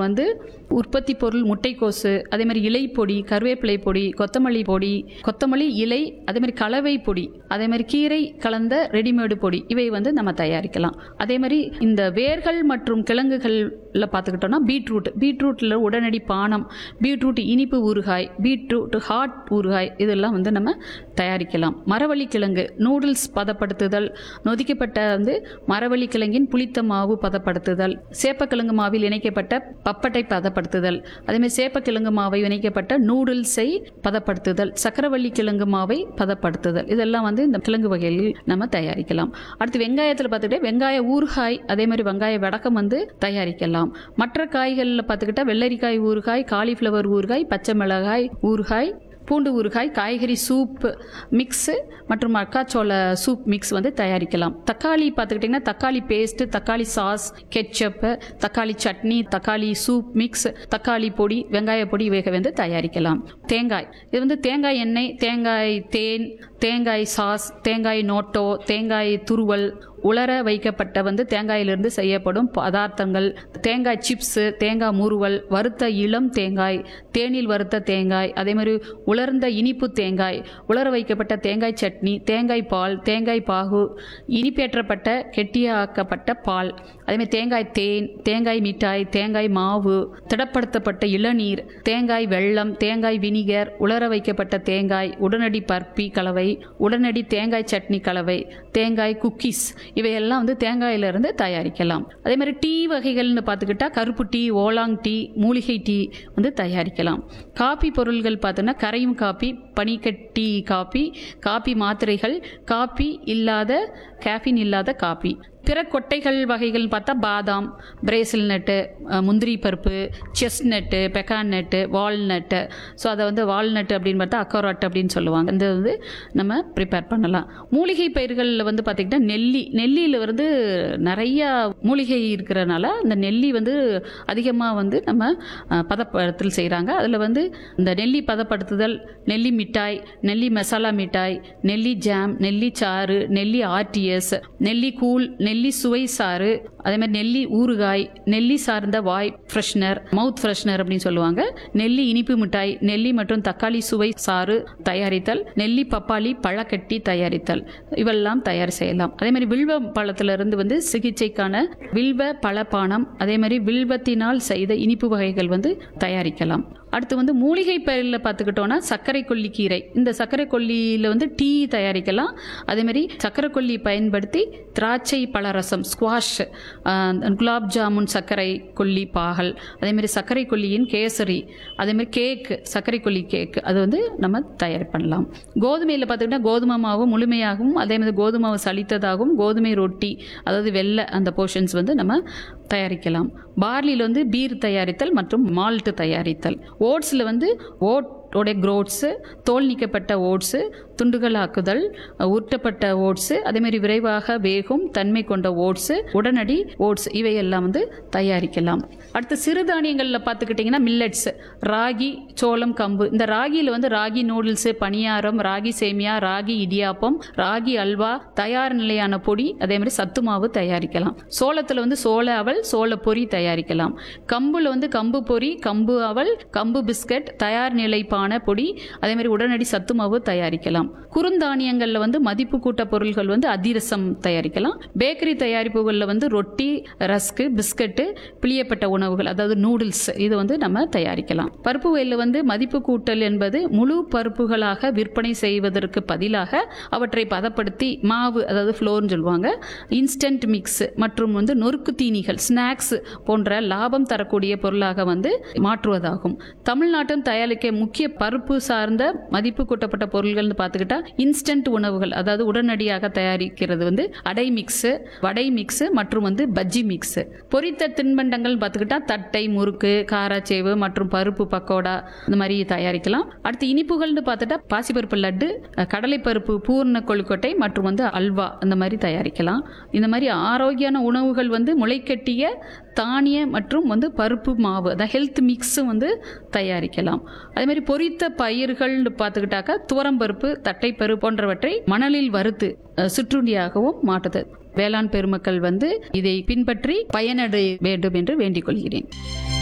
வந்து உற்பத்தி பொருள் முட்டைக்கோசு அதே மாதிரி இலை பொடி கருவேப்பிலை பொடி கொத்தமல்லி பொடி கொத்தமல்லி இலை அதே மாதிரி கலவை பொடி அதே மாதிரி கீரை கலந்த ரெடிமேடு பொடி இவை வந்து நம்ம தயாரிக்கலாம் அதே மாதிரி இந்த வேர்கள் மற்றும் கிழங்குகளில் பார்த்துக்கிட்டோம்னா பீட்ரூட் பீட்ரூட்டில் உடனடி பானம் பீட்ரூட் இனிப்பு ஊறுகாய் பீட்ரூட் ஹாட் ஊறுகாய் இதெல்லாம் வந்து நம்ம தயாரிக்கலாம் மரவள்ளி கிழங்கு நூடுல்ஸ் பதப்படுத்துதல் நொதிக்கப்பட்ட வந்து மரவள்ளி கிழங்கின் புளித்த மாவு பதப்படுத்துதல் சேப்பக்கிழங்கு மாவில் இணைக்கப்பட்ட பப்பட்டை பதப்படுத்துதல் அதேமாதிரி சேப்பக்கிழங்கு மாவை இணைக்கப்பட்ட நூடுல்ஸை பதப்படுத்துதல் சக்கரவள்ளி கிழங்கு மாவை பதப்படுத்துதல் இதெல்லாம் வந்து இந்த கிழங்கு வகைகளில் நம்ம தயாரிக்கலாம் அடுத்து வெங்காயத்தில் பார்த்துக்கிட்டே வெங்காய ஊறுகாய் அதே மாதிரி வெங்காய வடகம் வந்து தயாரிக்கலாம் மற்ற காய்களில் பார்த்துக்கிட்டா வெள்ளரிக்காய் ஊறுகாய் காலிஃப்ளவர் ஊறுகாய் பச்சை மிளகாய் ஊறுகாய் பூண்டு ஊறுகாய் காய்கறி சூப் மிக்ஸு மற்றும் மக்காச்சோள சூப் மிக்ஸ் வந்து தயாரிக்கலாம் தக்காளி பார்த்துக்கிட்டிங்கன்னா தக்காளி பேஸ்ட்டு தக்காளி சாஸ் கெச்சப்பு தக்காளி சட்னி தக்காளி சூப் மிக்ஸ் தக்காளி பொடி வெங்காய பொடி இவைகள் வந்து தயாரிக்கலாம் தேங்காய் இது வந்து தேங்காய் எண்ணெய் தேங்காய் தேன் தேங்காய் சாஸ் தேங்காய் நோட்டோ தேங்காய் துருவல் உலர வைக்கப்பட்ட வந்து தேங்காயிலிருந்து செய்யப்படும் பதார்த்தங்கள் தேங்காய் சிப்ஸு தேங்காய் முறுவல் வறுத்த இளம் தேங்காய் தேனில் வறுத்த தேங்காய் அதே மாதிரி உலர்ந்த இனிப்பு தேங்காய் உலர வைக்கப்பட்ட தேங்காய் சட்னி தேங்காய் பால் தேங்காய் பாகு இனிப்பேற்றப்பட்ட கெட்டியாக்கப்பட்ட பால் அதேமாதிரி தேங்காய் தேன் தேங்காய் மிட்டாய் தேங்காய் மாவு திடப்படுத்தப்பட்ட இளநீர் தேங்காய் வெல்லம் தேங்காய் வினிகர் உலர வைக்கப்பட்ட தேங்காய் உடனடி பர்பி கலவை உடனடி தேங்காய் சட்னி கலவை தேங்காய் குக்கீஸ் இவையெல்லாம் வந்து தேங்காயிலிருந்து தயாரிக்கலாம் அதே மாதிரி டீ வகைகள்னு பார்த்துக்கிட்டா கருப்பு டீ ஓலாங் டீ மூலிகை டீ வந்து தயாரிக்கலாம் காபி பொருள்கள் பார்த்தோன்னா கரையும் காப்பி பனிக்கட்டி காப்பி காப்பி மாத்திரைகள் காப்பி இல்லாத கேஃபின் இல்லாத காப்பி பிற கொட்டைகள் வகைகள்னு பார்த்தா பாதாம் பிரேசில் நட்டு முந்திரி பருப்பு செஸ்நட்டு பெக்கான் நட்டு வால்நட்டு ஸோ அதை வந்து வால்நட் அப்படின்னு பார்த்தா அக்கோராட் அப்படின்னு சொல்லுவாங்க இந்த வந்து நம்ம ப்ரிப்பேர் பண்ணலாம் மூலிகை பயிர்களில் வந்து பார்த்திங்கன்னா நெல்லி நெல்லியில் வந்து நிறையா மூலிகை இருக்கிறனால அந்த நெல்லி வந்து அதிகமாக வந்து நம்ம அஹ், பதப்படுத்தல் செய்கிறாங்க அதில் வந்து இந்த நெல்லி பதப்படுத்துதல் நெல்லி மிட்டாய் நெல்லி மசாலா மிட்டாய் நெல்லி ஜாம் நெல்லி சாறு நெல்லி ஆர்டிஎஸ் நெல்லி கூழ் நெல்லி சுவை சாறு அதே மாதிரி நெல்லி ஊறுகாய் நெல்லி சார்ந்த வாய் ஃப்ரெஷ்னர் மவுத் ஃப்ரெஷ்னர் அப்படின்னு சொல்லுவாங்க நெல்லி இனிப்பு மிட்டாய் நெல்லி மற்றும் தக்காளி சுவை சாறு தயாரித்தல் நெல்லி பப்பாளி பழக்கட்டி தயாரித்தல் இவெல்லாம் தயார் செய்யலாம் அதே மாதிரி வில்வ பழத்திலிருந்து வந்து சிகிச்சைக்கான வில்வ பழப்பானம் அதே மாதிரி வில்வத்தினால் செய்த இனிப்பு வகைகள் வந்து தயாரிக்கலாம் அடுத்து வந்து மூலிகை பயிரில் பார்த்துக்கிட்டோன்னா சர்க்கரை கொல்லி கீரை இந்த சர்க்கரை கொல்லியில் வந்து டீ தயாரிக்கலாம் அதே மாதிரி சர்க்கரை கொல்லி பயன்படுத்தி திராட்சை பழரசம் ஸ்குவாஷ் குலாப் ஜாமுன் சர்க்கரை கொல்லி பாகல் அதே மாதிரி சர்க்கரை கொல்லியின் கேசரி அதே மாதிரி கேக் சர்க்கரை கொல்லி கேக் அது வந்து நம்ம தயார் பண்ணலாம் கோதுமையில் பார்த்துக்கிட்டா கோதுமை மாவு முழுமையாகவும் அதே மாதிரி கோதுமை மாவு சலித்ததாகவும் கோதுமை ரொட்டி அதாவது வெள்ளை அந்த போர்ஷன்ஸ் வந்து நம்ம தயாரிக்கலாம் பார்லியில் வந்து பீர் தயாரித்தல் மற்றும் மால்ட் தயாரித்தல் ஓட்ஸில் வந்து ஓட் ஓடைய குரோட்ஸு தோல் நீக்கப்பட்ட ஓட்ஸு துண்டுகளாக்குதல் உருட்டப்பட்ட ஓட்ஸு அதேமாதிரி விரைவாக வேகும் தன்மை கொண்ட ஓட்ஸு உடனடி ஓட்ஸ் இவையெல்லாம் வந்து தயாரிக்கலாம் அடுத்து சிறுதானியங்களில் பார்த்துக்கிட்டிங்கன்னா மில்லட்ஸ் ராகி சோளம் கம்பு இந்த ராகியில் வந்து ராகி நூடுல்ஸு பணியாரம் ராகி சேமியா ராகி இடியாப்பம் ராகி அல்வா தயார் நிலையான பொடி அதே மாதிரி சத்து மாவு தயாரிக்கலாம் சோளத்தில் வந்து சோள அவல் சோள பொரி தயாரிக்கலாம் கம்புல வந்து கம்பு பொரி கம்பு அவல் கம்பு பிஸ்கட் தயார் நிலைப்பான பொடி அதே மாதிரி உடனடி சத்து மாவு தயாரிக்கலாம் குறுந்தானியங்களில் வந்து மதிப்பு கூட்ட பொருள்கள் வந்து அதிரசம் தயாரிக்கலாம் பேக்கரி தயாரிப்புகளில் வந்து ரொட்டி ரஸ்க்கு பிஸ்கட்டு பிழியப்பட்ட உணவுகள் அதாவது நூடுல்ஸ் இது வந்து நம்ம தயாரிக்கலாம் பருப்பு வகையில் வந்து மதிப்பு கூட்டல் என்பது முழு பருப்புகளாக விற்பனை செய்வதற்கு பதிலாக அவற்றை பதப்படுத்தி மாவு அதாவது ஃப்ளோர்னு சொல்லுவாங்க இன்ஸ்டன்ட் மிக்ஸ் மற்றும் வந்து நொறுக்கு தீனிகள் ஸ்நாக்ஸ் போன்ற லாபம் தரக்கூடிய பொருளாக வந்து மாற்றுவதாகும் தமிழ்நாட்டில் தயாரிக்க முக்கிய பருப்பு சார்ந்த மதிப்பு கூட்டப்பட்ட பொருள்கள்னு பார்த்துக்கிட்டா இன்ஸ்டன்ட் உணவுகள் அதாவது உடனடியாக தயாரிக்கிறது வந்து அடை மிக்ஸு வடை மிக்ஸு மற்றும் வந்து பஜ்ஜி மிக்ஸு பொரித்த தின்பண்டங்கள் பார்த்துக்கிட்டா தட்டை முறுக்கு காராச்சேவு மற்றும் பருப்பு பக்கோடா இந்த மாதிரி தயாரிக்கலாம் அடுத்து இனிப்புகள்னு பார்த்துட்டா பாசிப்பருப்பு லட்டு அஹ், கடலைப்பருப்பு பூர்ண கொழுக்கட்டை மற்றும் வந்து அல்வா அந்த மாதிரி தயாரிக்கலாம் இந்த மாதிரி ஆரோக்கியமான உணவுகள் வந்து முளைக்கட்டிய தானிய மற்றும் வந்து பருப்பு மாவு அதான் ஹெல்த் மிக்ஸும் வந்து தயாரிக்கலாம் அதே மாதிரி பொரித்த பயிர்கள்னு பார்த்துக்கிட்டாக்கா துவரம்பருப்பு தட்டைப்பருப்பு போன்றவற்றை மணலில் வறுத்து அஹ், சிற்றுண்டியாகவும் மாற்றுது வேளாண் பெருமக்கள் வந்து இதை பின்பற்றி பயனடைய வேண்டும் என்று வேண்டிக் கொள்கிறேன்